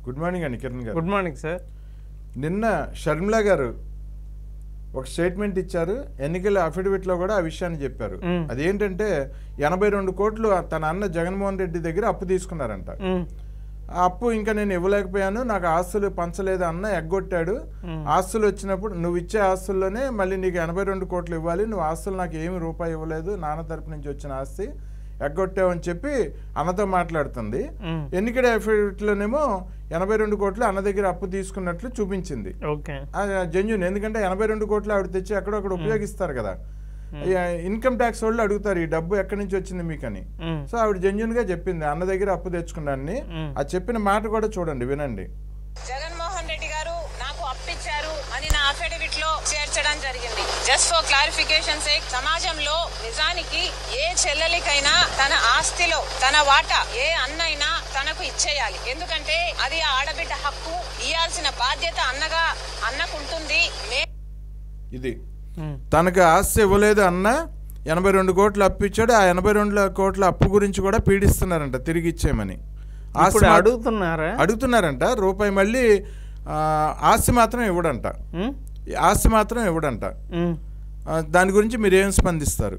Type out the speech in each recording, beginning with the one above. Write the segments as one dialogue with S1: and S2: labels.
S1: Good morning అండి కిరణ్ గారు
S2: good morning sir
S1: నిన్న షర్మిల గారు ఒక స్టేట్మెంట్ ఇచ్చారు ఎన్నికల అఫిడవిట్లో కూడా ఆ విషయాన్ని చెప్పారు
S2: మ్మ్.
S1: అదేంటంటే ఎనభై రెండు కోట్లు తన అన్న జగన్మోహన్ రెడ్డి దగ్గర అప్పు తీసుకున్నారంట
S2: మ్మ్.
S1: ఆ అప్పు ఇంకా నేను ఇవ్వలేకపోయాను నాకు ఆస్తులు పంచలేదు అన్న ఎగ్గొట్టాడు
S2: మ్మ్.
S1: ఆస్తులు వచ్చినప్పుడు నువ్వు ఇచ్చే ఆస్తుల్లోనే మళ్ళీ నీకు ఎనభై రెండు కోట్లు ఇవ్వాలి నువ్వు ఆస్తులు నాకు ఏమి రూపాయి ఇవ్వలేదు నాన్న తరపు నుంచి వచ్చిన ఆస్తి ఎగ్గొట్టావు అని చెప్పి అన్నతో మాట్లాడుతుంది
S2: మ్మ్.
S1: ఎన్నికల అఫిడవిట్లోనేమో ఎనభై రెండు కోట్లు అన్న దగ్గర అప్పు తీసుకున్నట్లు చూపించింది
S2: ఓకే
S1: జెన్యున్ ఎందుకంటే ఎనభై రెండు కోట్లు ఆవిడ తెచ్చి ఎక్కడో అక్కడ ఉపయోగిస్తారు కదా ఇన్కమ్ ట్యాక్స్ వాళ్ళు అడుగుతారు ఈ డబ్బు ఎక్కడి నుంచి వచ్చింది మీకని
S2: మ్మ్.
S1: సో ఆవిడ జెన్యున్ గా చెప్పింది అన్న దగ్గర అప్పు తెచ్చుకున్నాన్ని
S2: మ్మ్.
S1: ఆ చెప్పిన మాట కూడా చూడండి వినండి
S3: జగన్మోహన్ రెడ్డి గారు నాకు అప్పిచ్చారు అని నా అఫిడవిట్ లో చేర్చడం జరిగింది జస్ట్ ఫర్ క్లారిఫికేషన్ సేక్ సమాజంలో నిజానికి ఏ చెల్లెలికైనా తన ఆస్తిలో తన వాటా ఏ అన్నైనా తనకు ఇచ్చేయాలి ఎందుకంటే అది ఆ ఆడబిడ్డ హక్కు ఇయ్యాల్సిన బాధ్యత అన్నగా అన్నకుంటుంది మే
S1: ఇది
S2: మ్మ్.
S1: తనకు ఆస్తి ఇవ్వలేదు అన్న ఎనభై రెండు కోట్లు అప్పు ఇచ్చాడు ఆ ఎనభై రెండు కోట్ల అప్పు గురించి కూడా పీడిస్తున్నారంట తిరిగి ఇచ్చేయమని ఆస్తి
S2: ఇప్పుడు
S1: మా-
S2: అడుగుతున్నారా
S1: అడుగుతున్నారంట రూపాయి మళ్ళీ ఆ, ఆస్తి మాత్రం ఇవ్వడంట
S2: మ్మ్?
S1: ఈ ఆస్తి మాత్రం ఇవ్వడంట
S2: మ్మ్.
S1: ఆ, దాని గురించి మీరు ఏం స్పందిస్తారు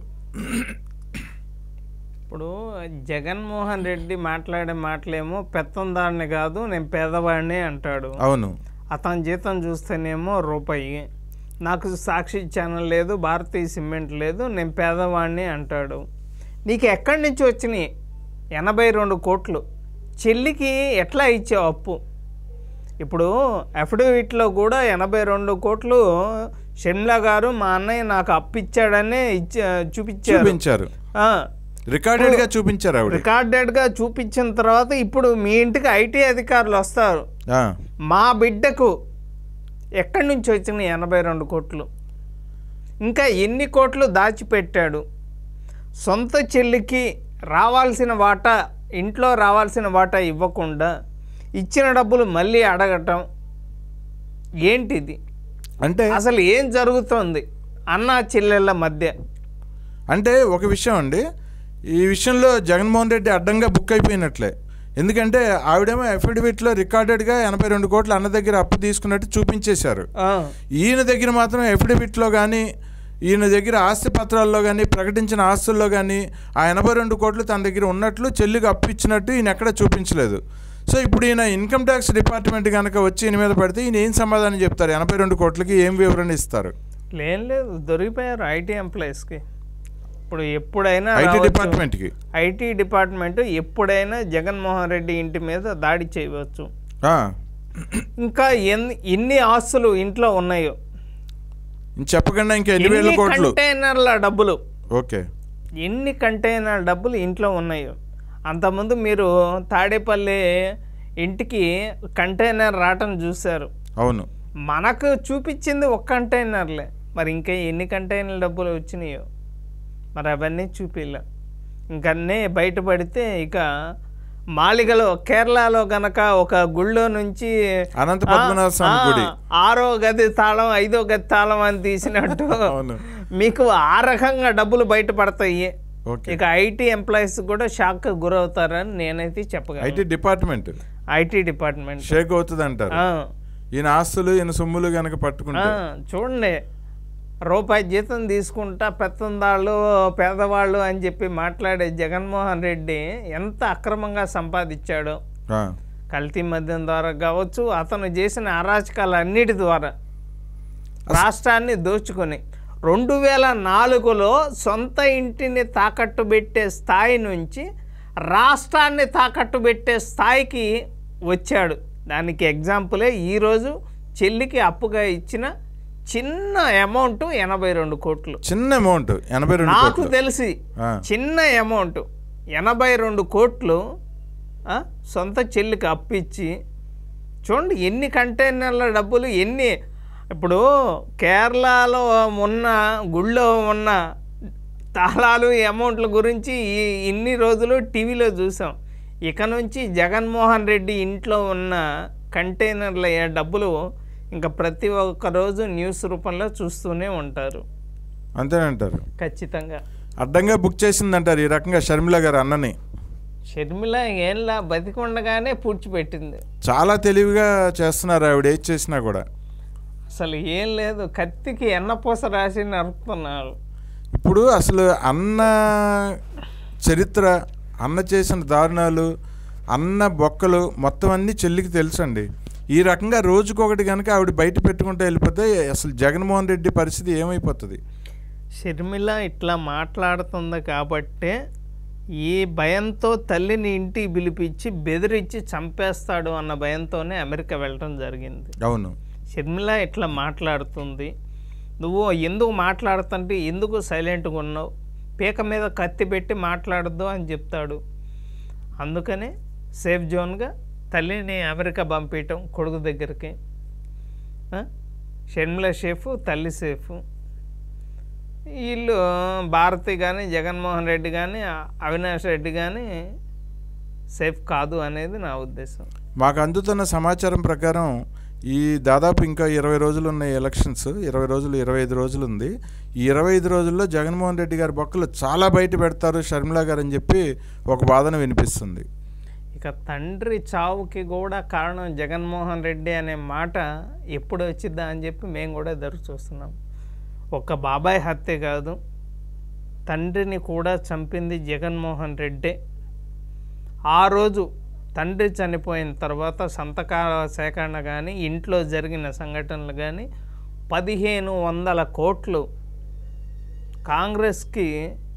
S2: ఇప్పుడు జగన్మోహన్ రెడ్డి మాట్లాడే మాటలేమో పెత్తందాడిని కాదు నేను పేదవాడిని అంటాడు
S1: అవును
S2: అతని జీతం చూస్తేనేమో రూపాయి నాకు సాక్షి ఛానల్ లేదు భారతీయ సిమెంట్ లేదు నేను పేదవాడిని అంటాడు నీకు ఎక్కడి నుంచి వచ్చినాయి ఎనభై రెండు కోట్లు చెల్లికి ఎట్లా ఇచ్చావు అప్పు ఇప్పుడు అఫిడవిట్లో కూడా ఎనభై రెండు కోట్లు షర్మిలా గారు మా అన్నయ్య నాకు అప్పు ఇచ్చాడని ఇచ్చా చూపించారు
S1: చూపించారు
S2: ఆ,
S1: రికార్డెడ్ గా చూపించారు ఆవిడ
S2: రికార్డెడ్గా చూపించిన తర్వాత ఇప్పుడు మీ ఇంటికి ఐటీ అధికారులు వస్తారు
S1: ఆ,
S2: మా బిడ్డకు ఎక్కడి నుంచి వచ్చిన ఎనభై రెండు కోట్లు ఇంకా ఎన్ని కోట్లు దాచిపెట్టాడు సొంత చెల్లికి రావాల్సిన వాటా ఇంట్లో రావాల్సిన వాటా ఇవ్వకుండా ఇచ్చిన డబ్బులు మళ్ళీ అడగటం ఏంటిది
S1: అంటే
S2: అసలు ఏం జరుగుతోంది అన్న చెల్లెళ్ళ మధ్య
S1: అంటే ఒక విషయం అండి ఈ విషయంలో జగన్మోహన్ రెడ్డి అడ్డంగా బుక్ అయిపోయినట్లే ఎందుకంటే ఆవిడేమో అఫిడవిట్లో రికార్డెడ్గా ఎనభై రెండు కోట్ల అన్న దగ్గర అప్పు తీసుకున్నట్టు చూపించేశారు
S2: ఆ,
S1: ఈయన దగ్గర మాత్రం అఫిడవిట్లో కానీ ఈయన దగ్గర ఆస్తి పత్రాల్లో కానీ ప్రకటించిన ఆస్తుల్లో కానీ ఆ ఎనభై రెండు కోట్లు తన దగ్గర ఉన్నట్లు చెల్లికి అప్పు ఇచ్చినట్టు ఈయన ఎక్కడ చూపించలేదు సో ఇప్పుడు ఈయన ఇన్కమ్ ట్యాక్స్ డిపార్ట్మెంట్ కనుక వచ్చి ఈయన మీద పడితే ఈయన ఏం సమాధానం చెప్తారు ఎనభై రెండు కోట్లకి ఏం వివరణ ఇస్తారు
S2: లేం లేదు దొరికిపోయారు ఐటీ ఎంప్లాయీస్కి ఇప్పుడు ఎప్పుడైనా
S1: ఐటీ
S2: రావచ్చు.
S1: డిపార్ట్మెంట్కి
S2: ఐటీ డిపార్ట్మెంట్ ఎప్పుడైనా జగన్మోహన్ రెడ్డి ఇంటి మీద దాడి చేయవచ్చు
S1: ఆ,
S2: ఇంకా ఎన్ని ఎన్ని ఆస్తులు ఇంట్లో ఉన్నాయో
S1: ఇంక చెప్పకుండా ఇంకా ఎన్ని వేల
S2: ఎన్ని
S1: కోట్లు
S2: కంటైనర్ల డబ్బులు
S1: ఓకే
S2: ఎన్ని కంటైనర్ డబ్బులు ఇంట్లో ఉన్నాయో అంతకుముందు మీరు తాడేపల్లి ఇంటికి కంటైనర్ రావటం చూశారు
S1: అవును
S2: మనకు చూపించింది ఒక కంటైనర్లే మరి ఇంకా ఎన్ని కంటైనర్ డబ్బులు వచ్చినాయో మరి అవన్నీ చూపిల్ల ఇంకన్నీ బయటపడితే ఇక మాలిగలో కేరళలో గనక ఒక గుళ్ళో నుంచి
S1: అనంత పద్మనాభ స్వామి
S2: ఆ,
S1: గుడి.
S2: ఆరో గది తాళం ఐదో గది తాళం అని తీసినట్టు
S1: అవును
S2: మీకు ఆ రకంగా డబ్బులు బయటపడతాయి
S1: ఓకే
S2: ఇక ఐటీ ఎంప్లాయీస్ కూడా షాక్ గురవుతారని నేనైతే చెప్పగలను
S1: IT department
S2: IT department
S1: shake అవుతుంది అంటారు
S2: ఆ.
S1: ఈయన ఆస్తులు ఈయన సొమ్ములు కనుక పట్టుకుంటే
S2: ఆ, చూడండి రూపాయి జీతం తీసుకుంటా పెత్తందాళ్ళు పేదవాళ్ళు అని చెప్పి మాట్లాడే జగన్మోహన్ రెడ్డి ఎంత అక్రమంగా సంపాదించాడో
S1: ఆ,
S2: కల్తీ మద్యం ద్వారా కావచ్చు అతను చేసిన అరాచకాలు అన్నిటి ద్వారా రాష్ట్రాన్ని దోచుకొని రెండు వేల నాలుగులో సొంత ఇంటిని తాకట్టు పెట్టే స్థాయి నుంచి రాష్ట్రాన్ని తాకట్టు పెట్టే స్థాయికి వచ్చాడు దానికి ఎగ్జాంపులే ఈరోజు చెల్లికి అప్పుగా ఇచ్చిన చిన్న అమౌంట్ ఎనభై రెండు కోట్లు
S1: చిన్న అమౌంట్ ఎనభై రెండు
S2: నాకు
S1: కోట్లు
S2: తెలిసి
S1: ఆ,
S2: చిన్న అమౌంట్ ఎనభై రెండు కోట్లు ఆ, సొంత చెల్లికి అప్పిచ్చి చూడండి ఎన్ని కంటైనర్ల డబ్బులు ఎన్ని ఇప్పుడు కేరళలో ఉన్న గుళ్ళో ఉన్న తాళాలు అమౌంట్ల గురించి ఈ ఇన్ని రోజులు టీవీలో చూసాం ఇక నుంచి జగన్మోహన్ రెడ్డి ఇంట్లో ఉన్న కంటైనర్ల డబ్బులు ఇంకా ప్రతి ఒక్క రోజు న్యూస్ రూపంలో చూస్తూనే ఉంటారు
S1: అంతేనంటారు
S2: ఖచ్చితంగా
S1: అడ్డంగా బుక్ చేసిందంటారు ఈ రకంగా షర్మిల గారు అన్నని
S2: షర్మిల ఏంలా బతికుండగానే పూడ్చిపెట్టింది
S1: చాలా తెలివిగా చేస్తున్నారు ఆవిడ ఏది చేసినా కూడా
S2: అసలు ఏం లేదు కత్తికి ఎన్నపూస రాసి నరుకుతున్నారు
S1: ఇప్పుడు అసలు అన్న చరిత్ర అన్న చేసిన దారుణాలు అన్న బొక్కలు మొత్తం అన్నీ చెల్లికి తెలుసండి ఈ రకంగా రోజుకొకటి కనుక ఆవిడ బయట పెట్టుకుంటే వెళ్ళిపోతే అసలు జగన్మోహన్ రెడ్డి పరిస్థితి ఏమైపోతుంది
S2: షర్మిల ఇట్లా మాట్లాడుతుంది కాబట్టే ఈ భయంతో తల్లిని ఇంటికి పిలిపించి బెదిరించి చంపేస్తాడు అన్న భయంతోనే అమెరికా వెళ్ళటం జరిగింది
S1: అవును
S2: షర్మిల ఇట్లా మాట్లాడుతుంది నువ్వు ఎందుకు మాట్లాడుతుంటే ఎందుకు సైలెంట్గా ఉన్నావు పీక మీద కత్తి పెట్టి మాట్లాడద్దు అని చెప్తాడు అందుకనే సేఫ్ జోన్గా తల్లిని అమెరికా పంపించటం కొడుకు దగ్గరికి ఆ? షర్మిల సేఫ్ తల్లి సేఫ్ వీళ్ళు భారతి కానీ జగన్మోహన్ రెడ్డి కానీ అవినాష్ రెడ్డి కానీ సేఫ్ కాదు అనేది నా ఉద్దేశం
S1: మాకు అందుతున్న సమాచారం ప్రకారం ఈ దాదాపు ఇంకా ఇరవై రోజులు ఉన్న ఎలక్షన్స్ ఇరవై రోజులు ఇరవై ఐదు రోజులు ఉంది ఈ ఇరవై ఐదు రోజుల్లో జగన్మోహన్ రెడ్డి గారి బొక్కలు చాలా బయట పెడతారు షర్మిల గారు అని చెప్పి ఒక వాదన వినిపిస్తుంది
S2: ఇక తండ్రి చావుకి కూడా కారణం జగన్మోహన్ రెడ్డి అనే మాట ఎప్పుడు వచ్చిద్దా అని చెప్పి మేము కూడా ఎదురు చూస్తున్నాం ఒక్క బాబాయ్ హత్య కాదు తండ్రిని కూడా చంపింది జగన్మోహన్ రెడ్డే ఆ రోజు తండ్రి చనిపోయిన తర్వాత సంతకాల సేకరణ కానీ ఇంట్లో జరిగిన సంఘటనలు కానీ పదిహేను వందల కోట్లు కాంగ్రెస్కి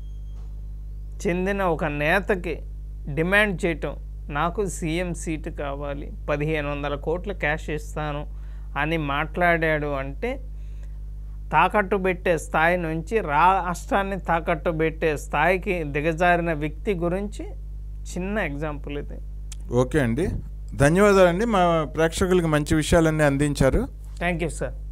S2: చెందిన ఒక నేతకి డిమాండ్ చేయటం నాకు సీఎం సీటు కావాలి పదిహేను వందల కోట్లు క్యాష్ ఇస్తాను అని మాట్లాడాడు అంటే తాకట్టు పెట్టే స్థాయి నుంచి రాష్ట్రాన్ని తాకట్టు పెట్టే స్థాయికి దిగజారిన వ్యక్తి గురించి చిన్న ఎగ్జాంపుల్ ఇది
S1: ఓకే అండి ధన్యవాదాలండి మా ప్రేక్షకులకి మంచి విషయాలన్నీ అందించారు
S2: థ్యాంక్ యూ సార్